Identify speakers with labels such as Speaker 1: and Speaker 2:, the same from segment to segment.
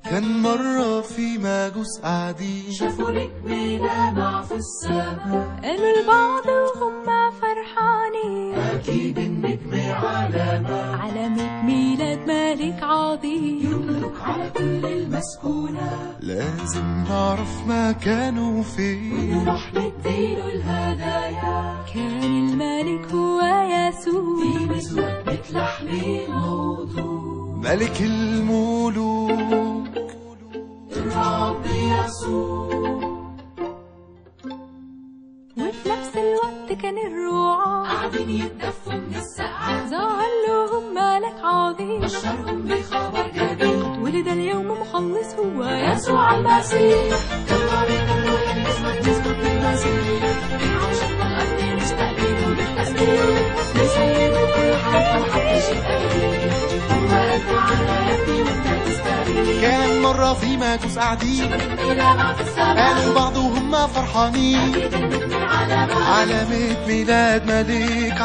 Speaker 1: كان مرة في مجوس قاعدين
Speaker 2: شافوا نجم لامع في السماء
Speaker 3: قالوا لبعض وهم فرحانين
Speaker 2: أكيد النجم علامة
Speaker 3: علامة ميلاد ملك عظيم
Speaker 2: يملك على كل المسكونة
Speaker 1: لازم نعرف مكانه فين
Speaker 2: نروح نديله الهدايا
Speaker 3: كان الملك هو يسوع
Speaker 2: في مسود بتلحم موضوع
Speaker 1: ملك الملوك
Speaker 2: الرب يسوع
Speaker 3: وفي نفس الوقت كان الرعاة
Speaker 2: قاعدين يتدفوا من السقعة
Speaker 3: ظهر لهم ملك عظيم
Speaker 2: بشرهم بخبر جميل
Speaker 3: ولد اليوم مخلص هو يسوع
Speaker 2: يسوع المسيح يلا بينا نروح نسبة نسبة المسيح عشان الأرض نشتاق له بالتسبيح نسيبه كل حاجة محدش يتقابل هو قد على يدي وانت تستريح
Speaker 1: كان مرة في مجوس قاعدين
Speaker 2: لامع في السماء
Speaker 1: قالوا لبعض وهم فرحانين
Speaker 2: أكيد النجم علامة
Speaker 1: علامة ميلاد ملك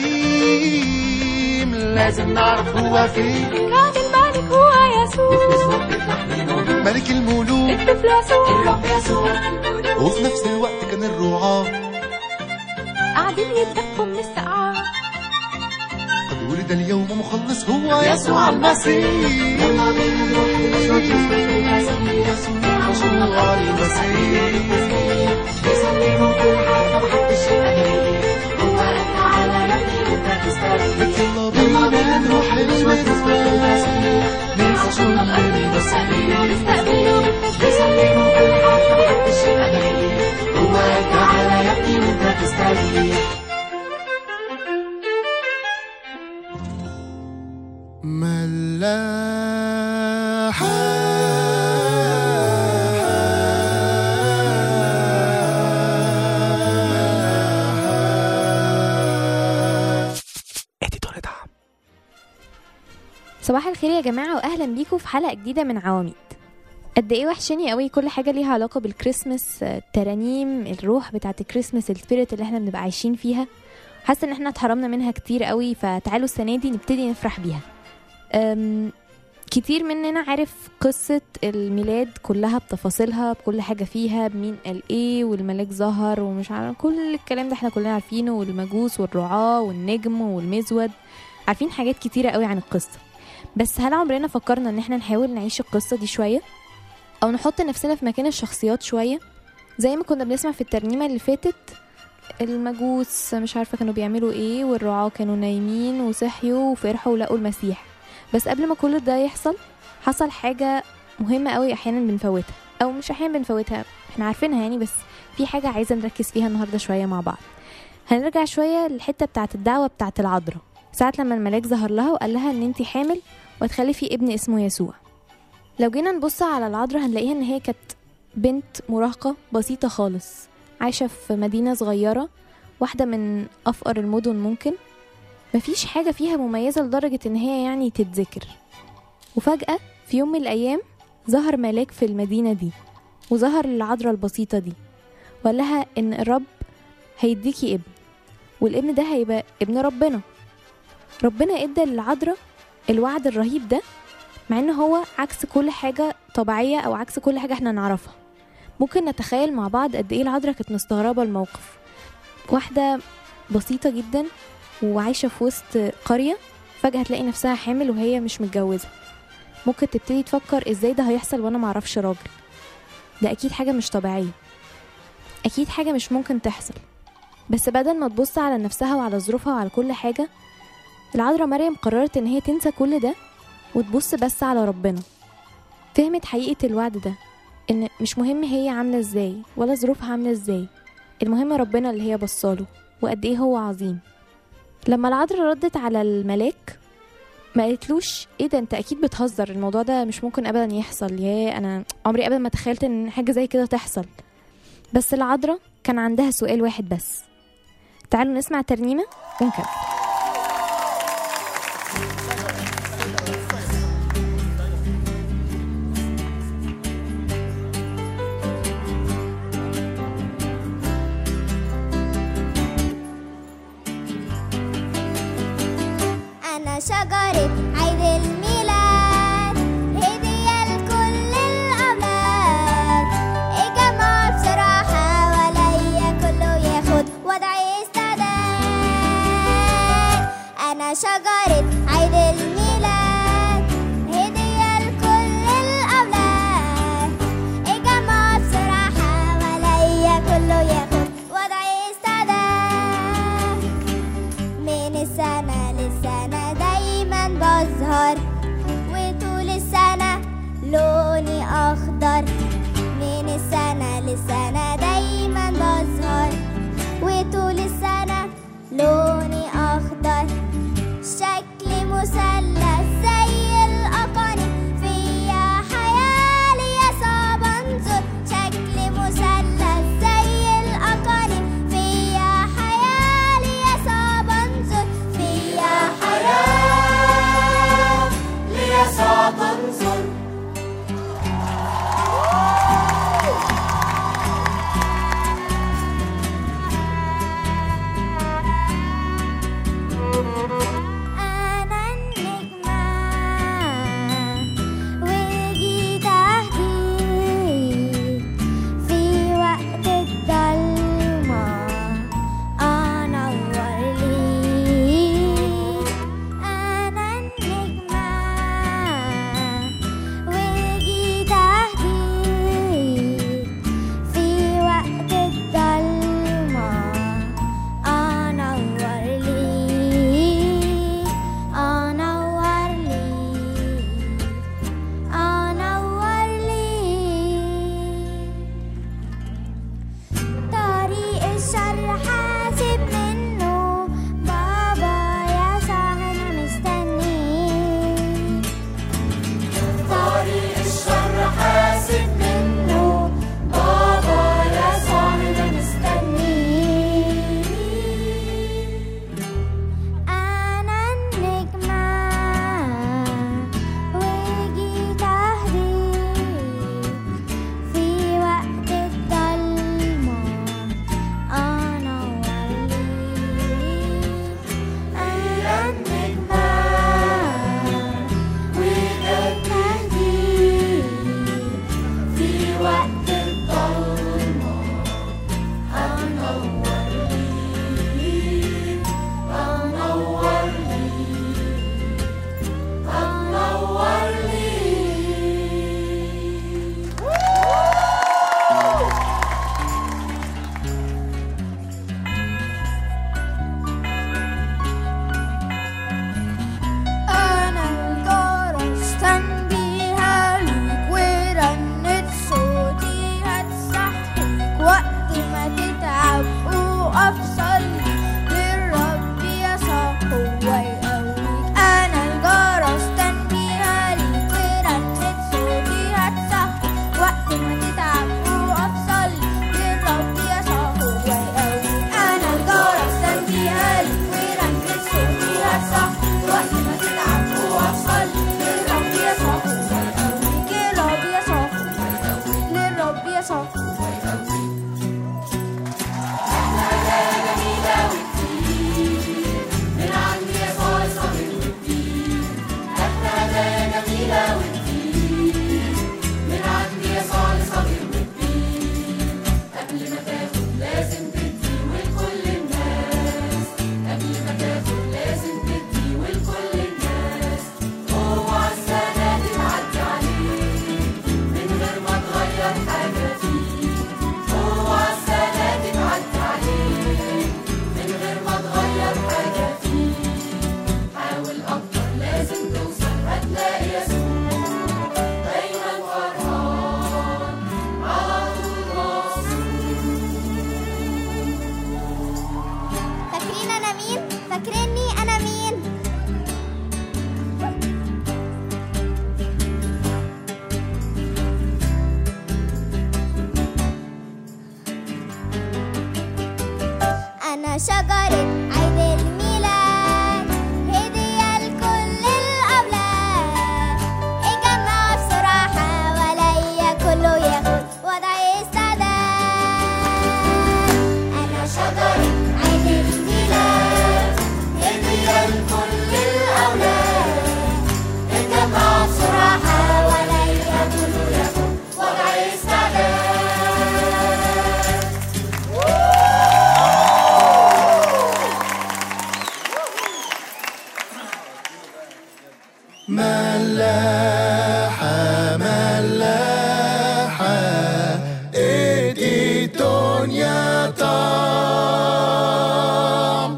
Speaker 1: عظيم لازم نعرف هو فين
Speaker 3: كان الملك هو يسوع
Speaker 2: نسوة بتلحم موضوع
Speaker 1: ملك الملوك
Speaker 3: الطفل يسوع
Speaker 2: الرب يسوع
Speaker 1: وفي نفس الوقت كان الرعاة
Speaker 3: قاعدين يتدفوا من السقعة
Speaker 1: قد ولد اليوم مخلص هو يسوع المسيح
Speaker 2: يلا بينا نروح نسبة نسبة المسيح
Speaker 1: يسوع المسيح
Speaker 2: يسلموا كل حاجة محدش يتقابل هو قد على يدي وانت تستريح
Speaker 1: يلا بينا نروح للمسيح نسجد للمسيح
Speaker 3: نستقبله
Speaker 2: يسلموا كل حاجة محدش يتقابل هو قد على يدي وانت تستريح
Speaker 1: ملاحة
Speaker 4: صباح الخير يا جماعة وأهلا بيكم في حلقة جديدة من عواميد قد ايه وحشاني قوي كل حاجة ليها علاقة بالكريسماس آه، الترانيم الروح بتاعة الكريسماس السبيريت اللي احنا بنبقى عايشين فيها حاسة ان احنا اتحرمنا منها كتير قوي فتعالوا السنة دي نبتدي نفرح بيها أم، كتير مننا عارف قصة الميلاد كلها بتفاصيلها بكل حاجة فيها بمين قال ايه والملاك ظهر ومش عارف كل الكلام ده احنا كلنا عارفينه والمجوس والرعاة والنجم والمزود عارفين حاجات كتيرة قوي عن القصة بس هل عمرنا فكرنا ان احنا نحاول نعيش القصة دي شوية او نحط نفسنا في مكان الشخصيات شوية زي ما كنا بنسمع في الترنيمة اللي فاتت المجوس مش عارفة كانوا بيعملوا ايه والرعاة كانوا نايمين وصحيوا وفرحوا ولقوا المسيح بس قبل ما كل ده يحصل حصل حاجة مهمة قوي احيانا بنفوتها او مش احيانا بنفوتها احنا عارفينها يعني بس في حاجة عايزة نركز فيها النهاردة شوية مع بعض هنرجع شوية للحتة بتاعة الدعوة بتاعة العذراء ساعة لما الملاك ظهر لها وقال لها ان انتي حامل وتخلفي ابن اسمه يسوع لو جينا نبص على العذراء هنلاقيها ان هي كانت بنت مراهقة بسيطة خالص عايشة في مدينة صغيرة واحدة من أفقر المدن ممكن مفيش حاجة فيها مميزة لدرجة ان هي يعني تتذكر وفجأة في يوم من الأيام ظهر ملاك في المدينة دي وظهر للعذراء البسيطة دي وقال لها ان الرب هيديكي ابن والابن ده هيبقى ابن ربنا ربنا ادى للعذراء الوعد الرهيب ده مع ان هو عكس كل حاجة طبيعية او عكس كل حاجة احنا نعرفها ممكن نتخيل مع بعض قد ايه العذراء كانت مستغربة الموقف واحدة بسيطة جدا وعايشة في وسط قرية فجأة تلاقي نفسها حامل وهي مش متجوزة ممكن تبتدي تفكر ازاي ده هيحصل وانا معرفش راجل ده اكيد حاجة مش طبيعية اكيد حاجة مش ممكن تحصل بس بدل ما تبص على نفسها وعلى ظروفها وعلى كل حاجة العذراء مريم قررت ان هي تنسى كل ده وتبص بس على ربنا فهمت حقيقة الوعد ده ان مش مهم هي عاملة ازاي ولا ظروفها عاملة ازاي المهم ربنا اللي هي بصاله وقد ايه هو عظيم لما العذراء ردت على الملاك ما قالتلوش ايه ده انت اكيد بتهزر الموضوع ده مش ممكن ابدا يحصل يا انا عمري ابدا ما تخيلت ان حاجه زي كده تحصل بس العذراء كان عندها سؤال واحد بس تعالوا نسمع ترنيمه ونكمل
Speaker 5: أنا شجرة عيد الميلاد هدية لكل حضرت عيد الميلاد هدية لكل الأولاد اجمعوا بسرعة حواليا كله ياخد وضع استعداد من السنة للسنة دايما بظهر وطول السنة لوني أخضر من السنة للسنة دايما بظهر وطول السنة لوني أخضر شكلي مثلث زي الأقاني فيا حياة ليا صعب أنظر شكلي مثلث زي الأقاني فيا حياة ليا صعب أنظر فيا حياة ليا صعب أنظر أنا النجم
Speaker 1: ملاحة ملاحة ادي الدنيا طعم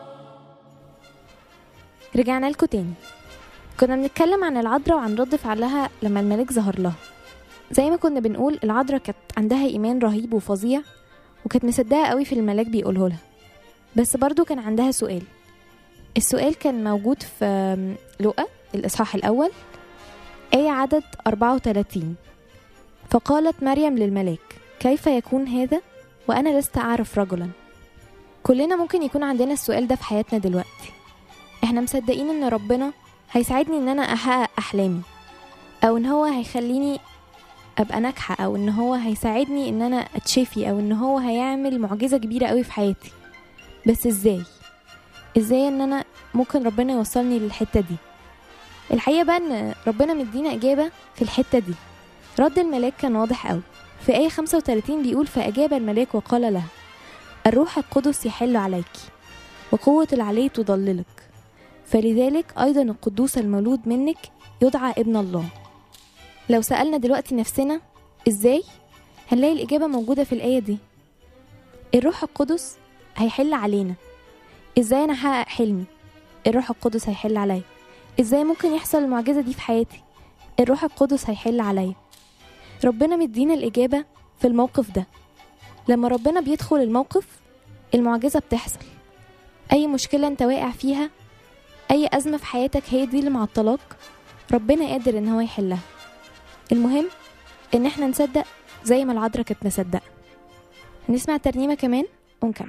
Speaker 4: رجعنا لكم تاني كنا بنتكلم عن العذراء وعن رد فعلها لما الملاك ظهر لها زي ما كنا بنقول العذراء كانت عندها إيمان رهيب وفظيع وكانت مصدقة قوي في الملاك بيقوله لها بس برضو كان عندها سؤال السؤال كان موجود في لقا الإصحاح الأول آية عدد 34 فقالت مريم للملاك كيف يكون هذا وأنا لست أعرف رجلا كلنا ممكن يكون عندنا السؤال ده في حياتنا دلوقتي احنا مصدقين ان ربنا هيساعدني ان انا احقق احلامي او ان هو هيخليني ابقى ناجحه او ان هو هيساعدني ان انا اتشفي او ان هو هيعمل معجزه كبيره قوي في حياتي بس ازاي ازاي ان انا ممكن ربنا يوصلني للحته دي الحقيقه بقى ان ربنا مدينا اجابه في الحته دي رد الملاك كان واضح قوي في آية 35 بيقول فأجاب الملاك وقال لها الروح القدس يحل عليك وقوة العلي تضللك فلذلك أيضا القدوس المولود منك يدعى ابن الله لو سألنا دلوقتي نفسنا إزاي هنلاقي الإجابة موجودة في الآية دي الروح القدس هيحل علينا إزاي أنا أحقق حلمي الروح القدس هيحل عليا إزاي ممكن يحصل المعجزة دي في حياتي الروح القدس هيحل عليا ربنا مدينا الإجابة في الموقف ده لما ربنا بيدخل الموقف المعجزة بتحصل أي مشكلة أنت واقع فيها أي أزمة في حياتك هي دي اللي معطلاك ربنا قادر إن هو يحلها المهم إن إحنا نصدق زي ما العذراء كانت مصدقة نسمع ترنيمة كمان ونكمل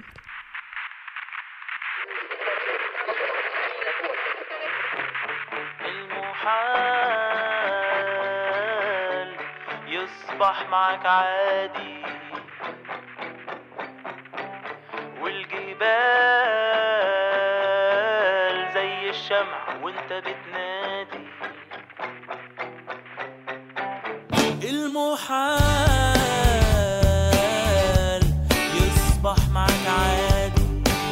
Speaker 6: المحال يصبح معك عادي والجبال زي الشمع وانت بتنادي المحال يصبح معك عادي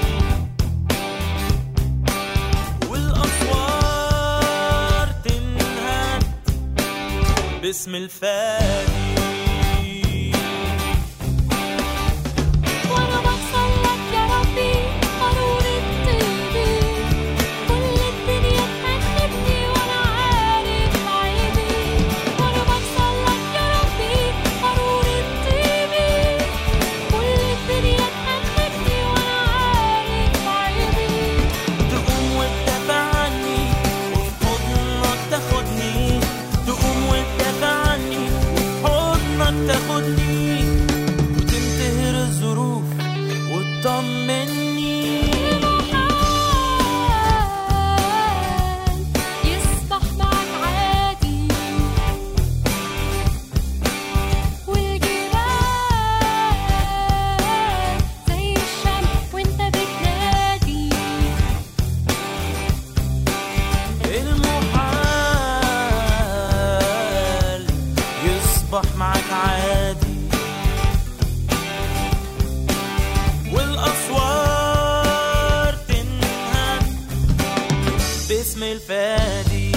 Speaker 6: والأسوار تنهد باسم الفادي
Speaker 3: وانا بوصل لك يا ربي قارورة طيبي كل الدنيا تحنبني وانا عارف عيبي وانا بوصل لك يا ربي قارورة طيبي كل الدنيا تحنبني وانا عارف عيبي
Speaker 6: تقوم وتدافع عني وفي حضنك تاخدني تقوم وتدافع عني وفي حضنك تاخدني وتنتهر الظروف وتطمني
Speaker 3: يصبح معك عادي والجبال زي الشمس وانت بتنادي
Speaker 6: المحال يصبح معك عادي والأسوار تنهد باسم الفادي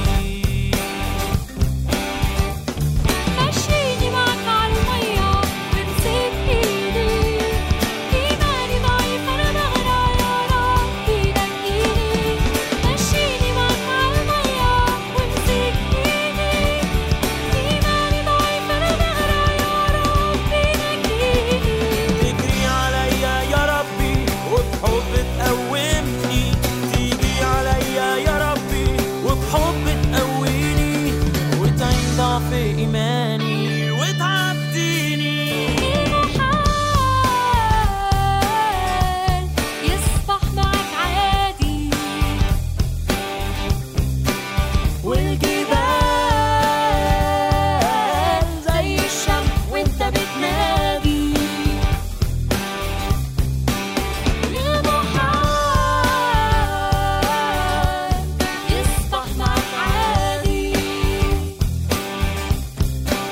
Speaker 3: مشيني معك عالمية وامسك ايدي ايماني ضعيف انا بغرق يا ربي نجيني مشيني معك عالمية وامسك ايدي ايماني ضعيف انا بغرق يا ربي نجيني
Speaker 6: تجري عليا يا ربي وبحب تقومني تيجي عليا يا ربي وبحب تقويني وتعين ضعف إيماني وتعديني
Speaker 3: المحال يصبح معك عادي والجبال زي الشمس وانت بتنادي المحال يصبح معك عادي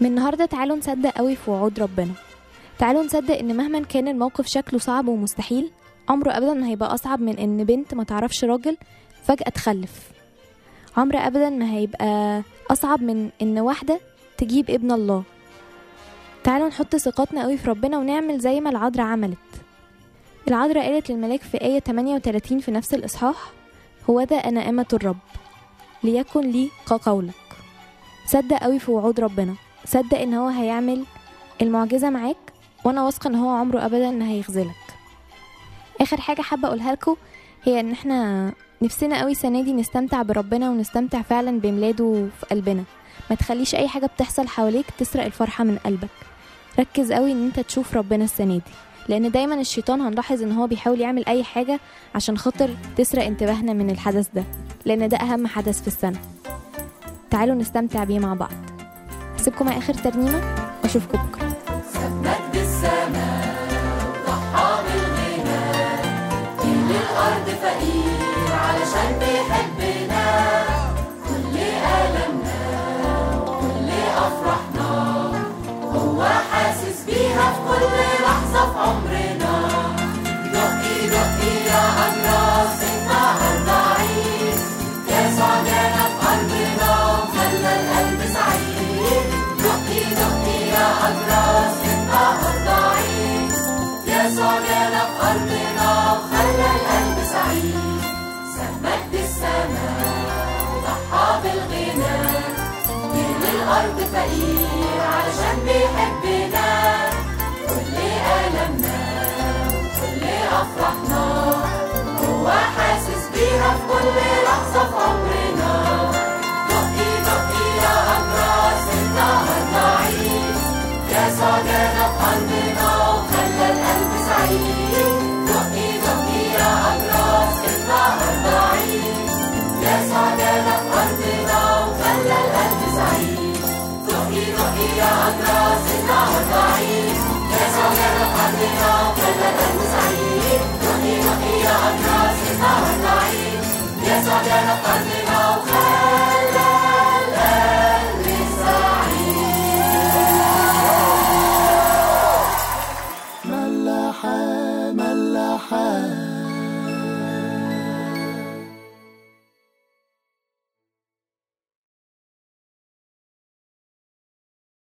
Speaker 4: من النهاردة تعالوا نصدق قوي في وعود ربنا تعالوا نصدق ان مهما كان الموقف شكله صعب ومستحيل عمره ابدا ما هيبقى اصعب من ان بنت ما تعرفش راجل فجأة تخلف عمره ابدا ما هيبقى اصعب من ان واحدة تجيب ابن الله تعالوا نحط ثقتنا قوي في ربنا ونعمل زي ما العذراء عملت العذراء قالت للملاك في آية 38 في نفس الإصحاح هو ده أنا أمة الرب ليكن لي كقولك صدق قوي في وعود ربنا صدق ان هو هيعمل المعجزة معاك وانا واثقة ان هو عمره ابدا ما هيخذلك اخر حاجة حابة اقولها لكم هي ان احنا نفسنا قوي السنة دي نستمتع بربنا ونستمتع فعلا بميلاده في قلبنا ما تخليش اي حاجة بتحصل حواليك تسرق الفرحة من قلبك ركز قوي ان انت تشوف ربنا السنة دي لان دايما الشيطان هنلاحظ ان هو بيحاول يعمل اي حاجة عشان خاطر تسرق انتباهنا من الحدث ده لان ده اهم حدث في السنة تعالوا نستمتع بيه مع بعض سيبكم مع اخر ترنيمة واشوفكم بكرة
Speaker 2: مجد السماء ضحى بالغنى كل الأرض فقير علشان بيحبنا كل ألمنا وكل أفراحنا هو حاسس بيها في كل لحظة في عمرنا دقي دقي يا أجراس النهاردة عيد يسوع جانا في قلبنا وخلى القلب سعيد دقي دقي يا أجراس النهاردة عيد يسوع جانا في قلبنا وخلى القلب سعيد سمت السماء ضحى بالغنى كل الأرض فقير علشان بيحبنا كل ألمنا كل أفراحنا هو حاسس بيها في كل لحظة في عمرنا دقي دقي يا أجراس النهاردة عيد يسوع جانا في قلبنا وخلى القلب سعيد دقي دقي يا أجراس النهاردة عيد يسوع جانا في قلبنا وخلى القلب سعيد دقي دقي يا أجراس النهاردة عيد يسوع جانا في قلبنا وخلى القلب سعيد دقي دقي يا أجراس النهاردة عيد يسوع جانا في قلبنا وخلى القلب سعيد
Speaker 1: ملاحة ملاحة